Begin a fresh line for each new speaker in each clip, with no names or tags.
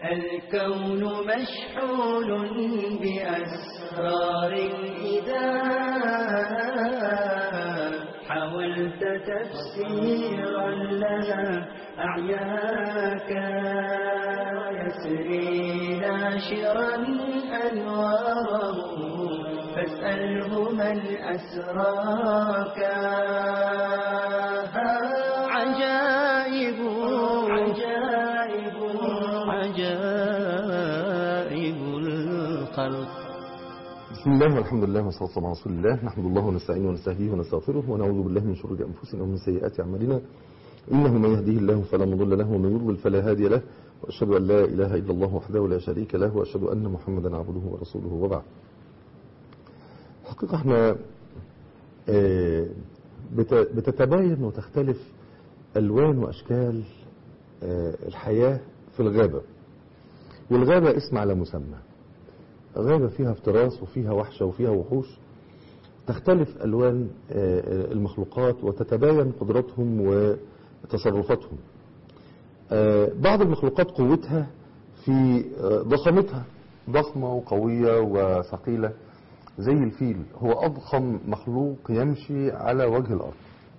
الكون مشحون بأسرار إذا حاولت تفسيرا لها أعياك يسري ناشرا أنواره فاسأله من أسراك عجائب عجائب عجائب الخلق
بسم الله والحمد لله والصلاة والسلام على رسول الله نحمد الله ونستعينه ونستهديه ونستغفره ونعوذ بالله من شرور أنفسنا ومن سيئات أعمالنا إنه من يهديه الله فلا مضل له ومن يضلل فلا هادي له وأشهد أن لا إله إلا الله وحده لا شريك له وأشهد أن محمدا عبده ورسوله وبعد حقيقة احنا آه، بت- بتتباين وتختلف ألوان وأشكال آه، الحياة في الغابة والغابة اسم على مسمى غابة فيها افتراس وفيها وحشة وفيها وحوش تختلف ألوان آه، آه، المخلوقات وتتباين قدراتهم وتصرفاتهم آه، بعض المخلوقات قوتها في آه، ضخامتها ضخمة وقوية وثقيلة زي الفيل هو أضخم مخلوق يمشي على وجه الأرض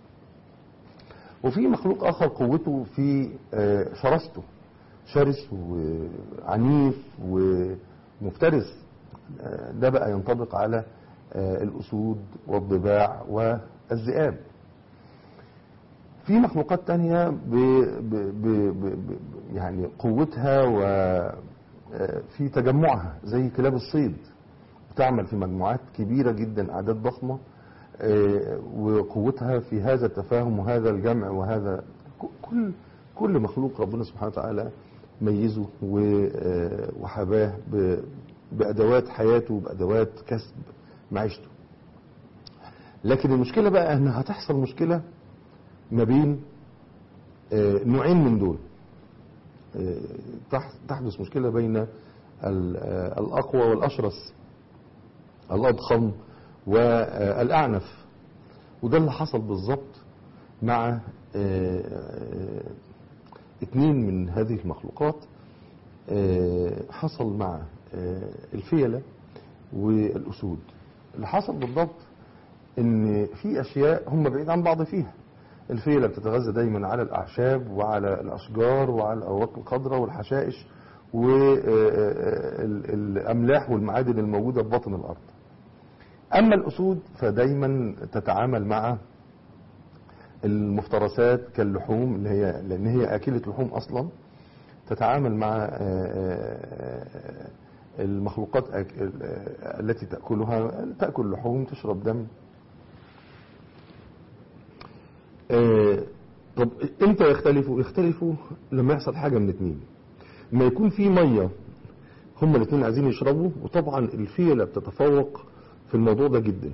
وفي مخلوق آخر قوته في آه، شرسته شرس وعنيف ومفترس آه، ده بقى ينطبق على آه، الأسود والضباع والذئاب في مخلوقات تانية ب ب ب ب ب يعني قوتها وفي تجمعها زي كلاب الصيد بتعمل في مجموعات كبيرة جدا أعداد ضخمة آه، وقوتها في هذا التفاهم وهذا الجمع وهذا ك- كل كل مخلوق ربنا سبحانه وتعالى ميزه و- آه، وحباه ب- بأدوات حياته بأدوات كسب معيشته لكن المشكلة بقى أن هتحصل مشكلة ما بين آه، نوعين من دول آه، تح- تحدث مشكلة بين ال- آه، الأقوى والأشرس الأضخم والأعنف وده اللي حصل بالظبط مع آه، آه، اتنين من هذه المخلوقات آه، حصل مع آه، الفيلة والأسود اللي حصل بالضبط ان في اشياء هم بعيد عن بعض فيها الفيلة بتتغذى دايما على الاعشاب وعلى الاشجار وعلى الاوراق الخضراء والحشائش والاملاح والمعادن الموجودة في بطن الارض اما الاسود فدايما تتعامل مع المفترسات كاللحوم اللي هي لان هي اكلة لحوم اصلا تتعامل مع آه، آه، المخلوقات أك- آه، التي تأكلها تأكل لحوم تشرب دم آه، طب امتى يختلفوا يختلفوا لما يحصل حاجة من اتنين لما يكون في مية هما الاتنين عايزين يشربوا وطبعا الفيلة بتتفوق في الموضوع ده جدا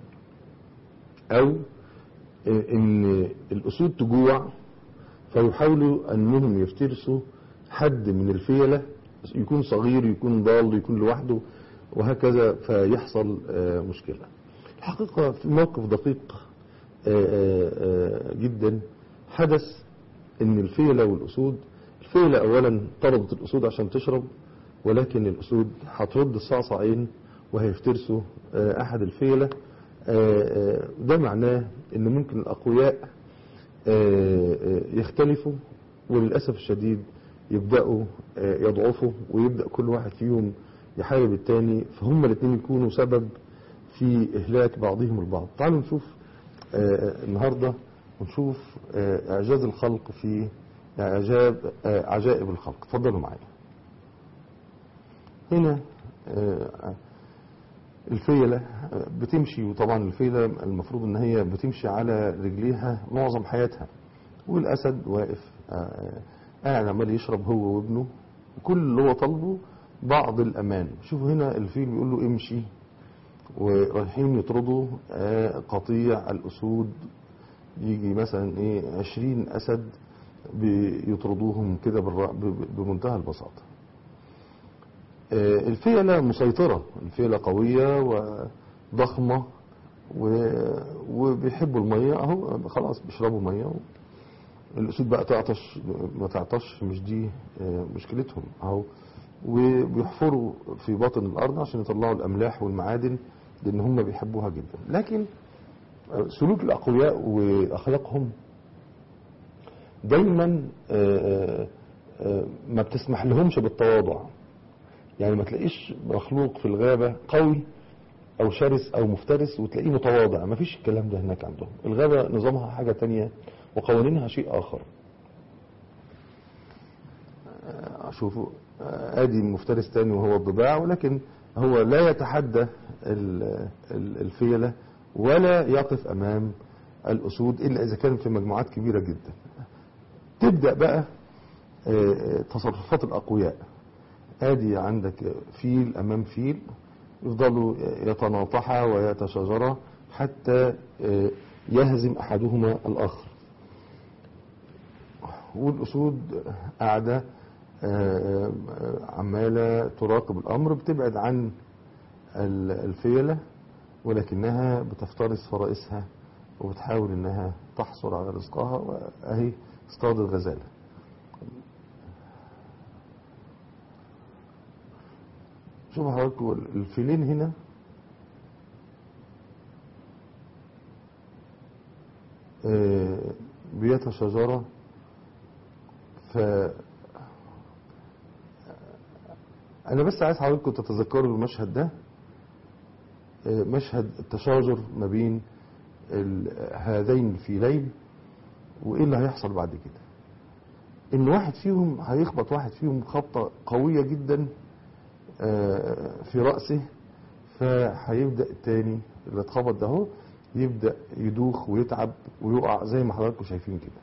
او آه، ان الاسود تجوع فيحاولوا انهم يفترسوا حد من الفيلة يكون صغير يكون ضال يكون لوحده وهكذا فيحصل آه، مشكلة الحقيقة في موقف دقيق آه، آه، آه، جدا حدث ان الفيلة والاسود الفيلة اولا طردت الاسود عشان تشرب ولكن الاسود هترد الصعصعين وهيفترسوا آه، احد الفيلة آه، آه، ده معناه ان ممكن الاقوياء آه، آه، يختلفوا وللأسف الشديد يبدأوا آه، يضعفوا ويبدأ كل واحد فيهم يحارب التاني فهم الاثنين يكونوا سبب في إهلاك بعضهم البعض تعالوا نشوف آه، النهاردة ونشوف آه، إعجاز الخلق في إعجاب آه، عجائب الخلق اتفضلوا معايا هنا آه، الفيلة بتمشي وطبعا الفيلة المفروض ان هي بتمشي على رجليها معظم حياتها والاسد واقف آه، قاعد عمال يشرب هو وابنه كل اللي هو طالبه بعض الامان شوفوا هنا الفيل بيقول له امشي ورايحين يطردوا آه، قطيع الاسود يجي مثلا ايه 20 اسد بيطردوهم كده بالر- ب- بمنتهى البساطه آه، الفيلة مسيطرة الفيلة قوية وضخمة و... وبيحبوا المية اهو خلاص بيشربوا مية الاسود بقى تعطش ما تعطش مش دي آه، مشكلتهم اهو وبيحفروا في باطن الارض عشان يطلعوا الاملاح والمعادن لان هم بيحبوها جدا لكن آه، سلوك الاقوياء واخلاقهم دايما آه، آه، ما بتسمح لهمش بالتواضع يعني ما تلاقيش مخلوق في الغابة قوي او شرس او مفترس وتلاقيه متواضع ما فيش الكلام ده هناك عندهم الغابة نظامها حاجة تانية وقوانينها شيء اخر آه، شوفوا آه، ادي مفترس تاني وهو الضباع ولكن هو لا يتحدى ال- ال- الفيلة ولا يقف امام الاسود الا اذا كان في مجموعات كبيرة جدا تبدأ بقى آه، آه، تصرفات الاقوياء ادي عندك فيل امام فيل يفضلوا يتناطحا ويتشاجرا حتى آه، يهزم احدهما الاخر والاسود قاعده آه، آه، عماله تراقب الامر بتبعد عن ال- الفيله ولكنها بتفترس فرائسها وبتحاول انها تحصل على رزقها واهي اصطادت غزاله شوف حضراتكم الفيلين هنا آه، بيتشاجرا ف انا بس عايز حضراتكم تتذكروا المشهد ده آه، مشهد التشاجر ما بين ال- هذين الفيلين وايه اللي هيحصل بعد كده ان واحد فيهم هيخبط واحد فيهم خبطه قويه جدا آه، في رأسه فهيبدأ التاني اللي اتخبط ده هو يبدأ يدوخ ويتعب ويقع زي ما حضراتكم شايفين كده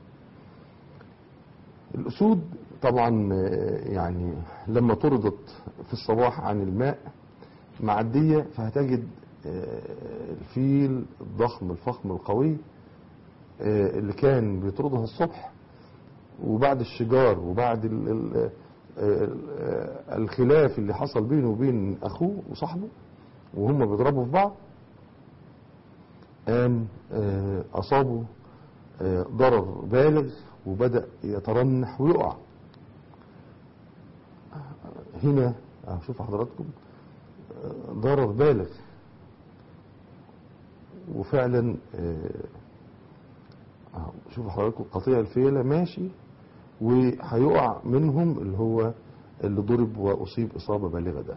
الأسود طبعا آه، يعني لما طردت في الصباح عن الماء معدية فهتجد آه، الفيل الضخم الفخم القوي آه، اللي كان بيطردها الصبح وبعد الشجار وبعد ال ال ال- الخلاف اللي حصل بينه وبين اخوه وصاحبه وهم بيضربوا في بعض قام آه، اصابه آه، ضرر بالغ وبدا يترنح ويقع هنا آه، شوف حضراتكم آه، ضرر بالغ وفعلا آه، آه، شوف حضراتكم قطيع الفيلة ماشي وهيقع منهم اللي هو اللي ضرب واصيب اصابه بالغه ده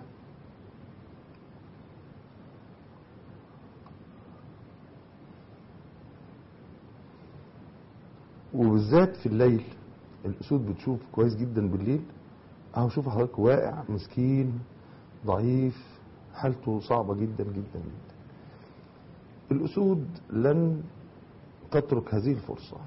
وبالذات في الليل الاسود بتشوف كويس جدا بالليل اهو شوف حضرتك واقع مسكين ضعيف حالته صعبه جدا جدا جدا الاسود لن تترك هذه الفرصه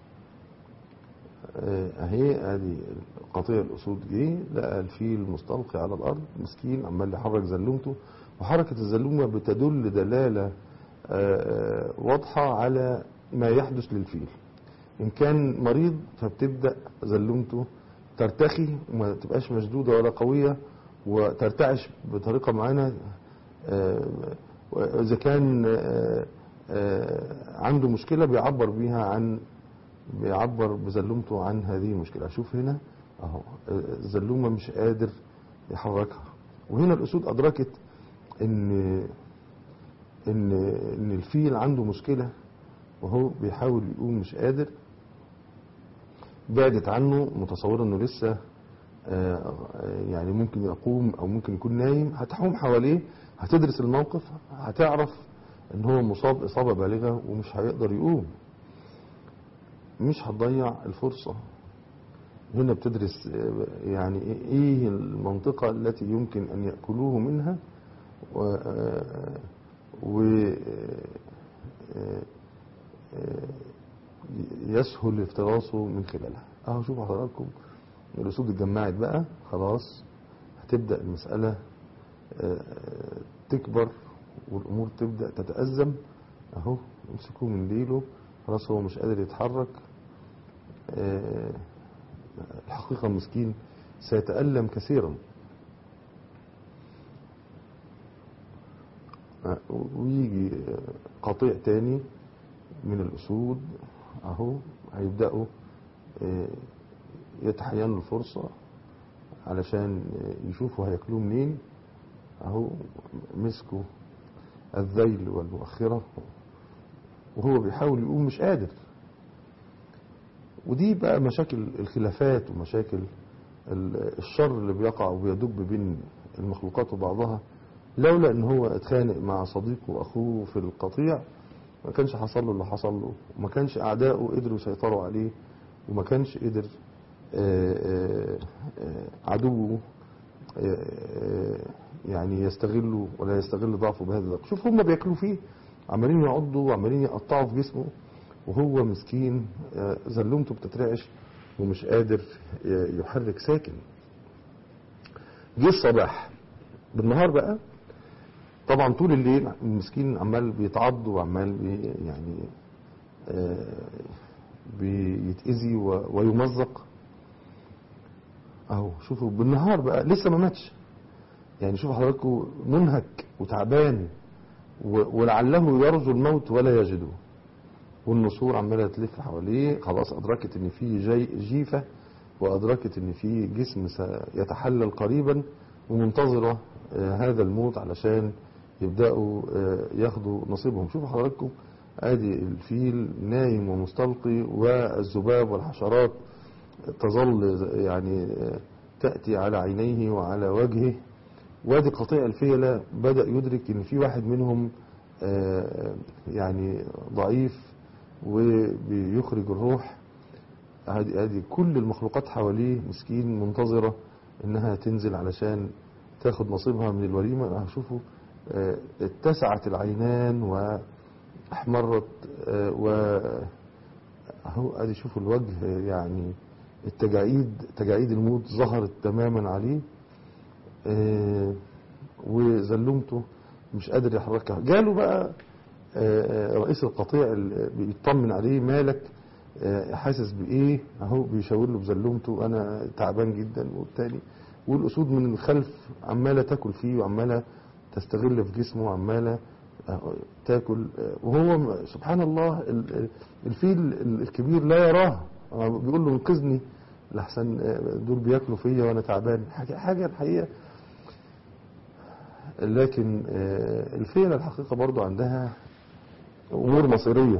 آه، اهي ادي قطيع الاسود جه لقى الفيل مستلقي على الارض مسكين عمال يحرك زلومته وحركه الزلومه بتدل دلاله آه، واضحه على ما يحدث للفيل ان كان مريض فبتبدا زلومته ترتخي وما تبقاش مشدوده ولا قويه وترتعش بطريقه معينه آه، واذا كان آه، آه، عنده مشكله بيعبر بيها عن بيعبر بزلومته عن هذه المشكلة شوف هنا اهو الزلومة مش قادر يحركها وهنا الأسود أدركت إن إن إن الفيل عنده مشكلة وهو بيحاول يقوم مش قادر بعدت عنه متصورة إنه لسه آه، يعني ممكن يقوم أو ممكن يكون نايم هتحوم حواليه هتدرس الموقف هتعرف إن هو مصاب إصابة بالغة ومش هيقدر يقوم مش هتضيع الفرصة هنا بتدرس آه، يعني ايه المنطقة التي يمكن ان يأكلوه منها و, آه، و آه، آه، يسهل افتراسه من خلالها اهو شوفوا حضراتكم الاسود اتجمعت بقى خلاص هتبدأ المسألة آه، تكبر والامور تبدأ تتأزم اهو يمسكوه من ديله خلاص هو مش قادر يتحرك آه، الحقيقة مسكين سيتألم كثيرا آه، ويجي قطيع تاني من الأسود أهو هيبدأوا آه، يتحين له الفرصة علشان آه، يشوفوا هياكلوه منين اهو مسكوا الذيل والمؤخرة وهو بيحاول يقوم مش قادر ودي بقى مشاكل الخلافات ومشاكل ال- الشر اللي بيقع وبيدب بين المخلوقات وبعضها لولا ان هو اتخانق مع صديقه واخوه في القطيع ما كانش حصل له اللي حصل له وما كانش اعدائه قدروا يسيطروا عليه وما كانش قدر آه، آه، آه، عدوه آه، آه، يعني يستغله ولا يستغل ضعفه بهذا الضعف شوف هم بياكلوا فيه عمالين يعضوا وعمالين يقطعوا في جسمه وهو مسكين آه، زلمته بتترعش ومش قادر آه، يحرك ساكن جه الصباح بالنهار بقى طبعا طول الليل المسكين عمال بيتعض وعمال بي يعني آه، بيتأذي و- ويمزق اهو شوفوا بالنهار بقى لسه ما ماتش يعني شوفوا حضراتكم منهك وتعبان و- ولعله يرجو الموت ولا يجده والنسور عماله تلف حواليه خلاص ادركت ان في جي جيفه وادركت ان في جسم سيتحلل قريبا ومنتظره آه، هذا الموت علشان يبداوا آه، ياخدوا نصيبهم شوفوا حضراتكم ادي الفيل نايم ومستلقي والذباب والحشرات تظل يعني آه، تاتي على عينيه وعلى وجهه وادي قطيع الفيلة بدأ يدرك ان في واحد منهم آه، يعني ضعيف وبيخرج الروح ادي ادي كل المخلوقات حواليه مسكين منتظرة انها تنزل علشان تاخد نصيبها من الوليمة هشوفوا آه، اتسعت العينان واحمرت آه، و اهو ادي شوفوا الوجه يعني التجاعيد تجاعيد الموت ظهرت تماما عليه آه، وزلمته مش قادر يحركها جاله بقى آه، آه، رئيس القطيع اللي بيطمن عليه مالك آه، حاسس بايه اهو بيشاور له بزلمته انا تعبان جدا والتاني والاسود من الخلف عماله تاكل فيه وعماله تستغل في جسمه وعماله آه، تاكل آه، وهو م- سبحان الله ال- الفيل الكبير لا يراه آه، بيقول له انقذني لحسن آه، دول بياكلوا فيا وانا تعبان حاجه حاجه الحقيقه لكن آه، الفيلة الحقيقة برضو عندها أمور مصيرية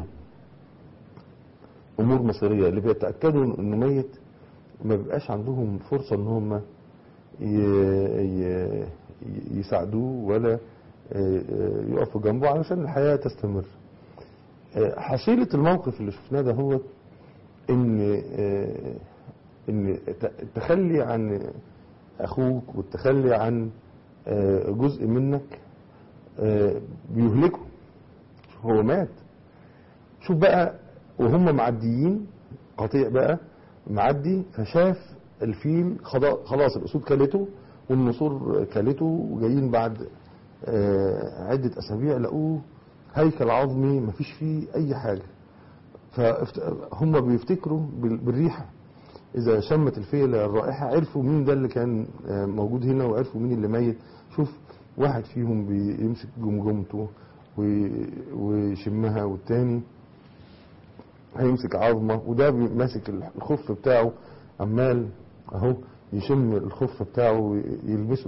أمور مصيرية اللي بيتأكدوا إنه ميت ما بيبقاش عندهم فرصة إن هم ي- ي- يساعدوه ولا آه، آه، يقفوا جنبه علشان الحياة تستمر آه، حصيلة الموقف اللي شفناه ده هو إن آه، إن الت- التخلي عن أخوك والتخلي عن آه، جزء منك آه، بيهلكه شوف هو مات شوف بقى وهم معديين قطيع بقى معدي فشاف الفيل خضا- خلاص الاسود كلته والنسور كلته وجايين بعد آه، عدة اسابيع لقوه هيكل عظمي مفيش فيه اي حاجة فهم بيفتكروا بال- بالريحة إذا شمت الفيلة الرائحة عرفوا مين ده اللي كان آه، موجود هنا وعرفوا مين اللي ميت شوف واحد فيهم بيمسك جمجمته وي- ويشمها والتاني هيمسك عظمة وده ماسك الخف بتاعه عمال اهو يشم الخف بتاعه ويلبسه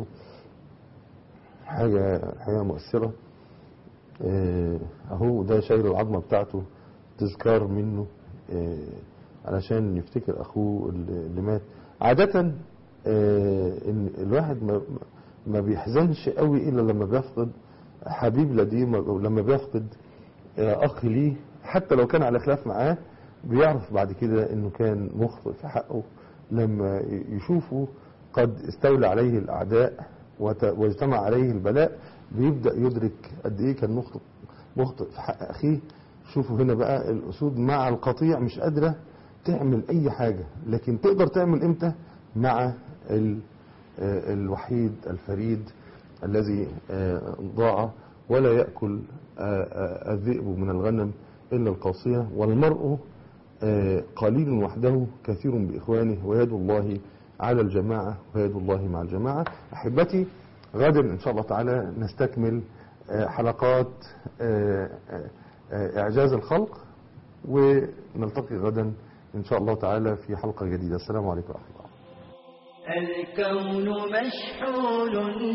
حاجة حاجة مؤثرة آه، اهو ده شايل العظمة بتاعته تذكار منه آه، علشان يفتكر اخوه اللي اللي مات عادة آه، ان الواحد ما ما بيحزنش قوي الا لما بيفقد حبيب لديه أو لما بيفقد آه، اخ ليه حتى لو كان على خلاف معاه بيعرف بعد كده انه كان مخطئ في حقه لما يشوفه قد استولى عليه الاعداء وت- واجتمع عليه البلاء بيبدا يدرك قد ايه كان مخطئ مخطئ في حق اخيه شوفوا هنا بقى الاسود مع القطيع مش قادره تعمل اي حاجه لكن تقدر تعمل امتى مع ال- آه، الوحيد الفريد الذي آه، ضاع ولا ياكل آه، آه، الذئب من الغنم الا القاصيه والمرء آه، قليل وحده كثير باخوانه ويد الله على الجماعه ويد الله مع الجماعه احبتي غدا ان شاء الله تعالى نستكمل آه، حلقات آه، آه، آه، اعجاز الخلق ونلتقي غدا إن شاء الله تعالى في حلقة جديدة السلام عليكم ورحمة الله
الكون مشحون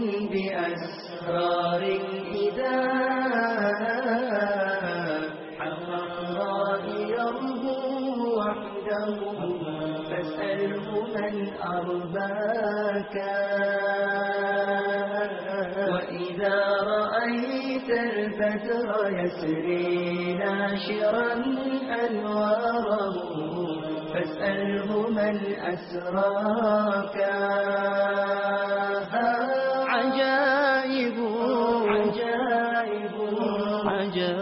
بأسرار إذا حق الله يرجو وحده فاسأله من أرباك وإذا رأيت البدر يسري ناشرا أنواره فاسأله من أسراك عجائب عجائب عجائب